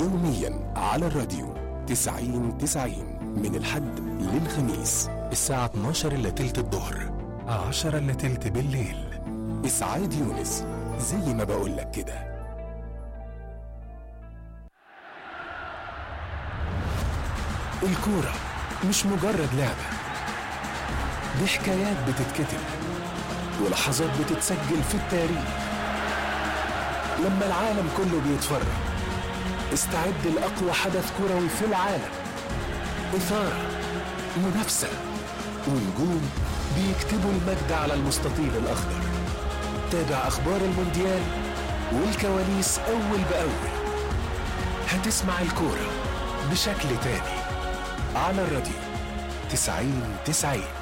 يوميا على الراديو 90 90 من الحد للخميس الساعة 12 إلا تلت الظهر 10 إلا تلت بالليل إسعاد يونس زي ما بقولك كده الكورة مش مجرد لعبة دي حكايات بتتكتب ولحظات بتتسجل في التاريخ لما العالم كله بيتفرج استعد لأقوى حدث كروي في العالم إثارة منافسة ونجوم بيكتبوا المجد على المستطيل الأخضر تابع أخبار المونديال والكواليس أول بأول هتسمع الكورة بشكل تاني على الراديو 90 90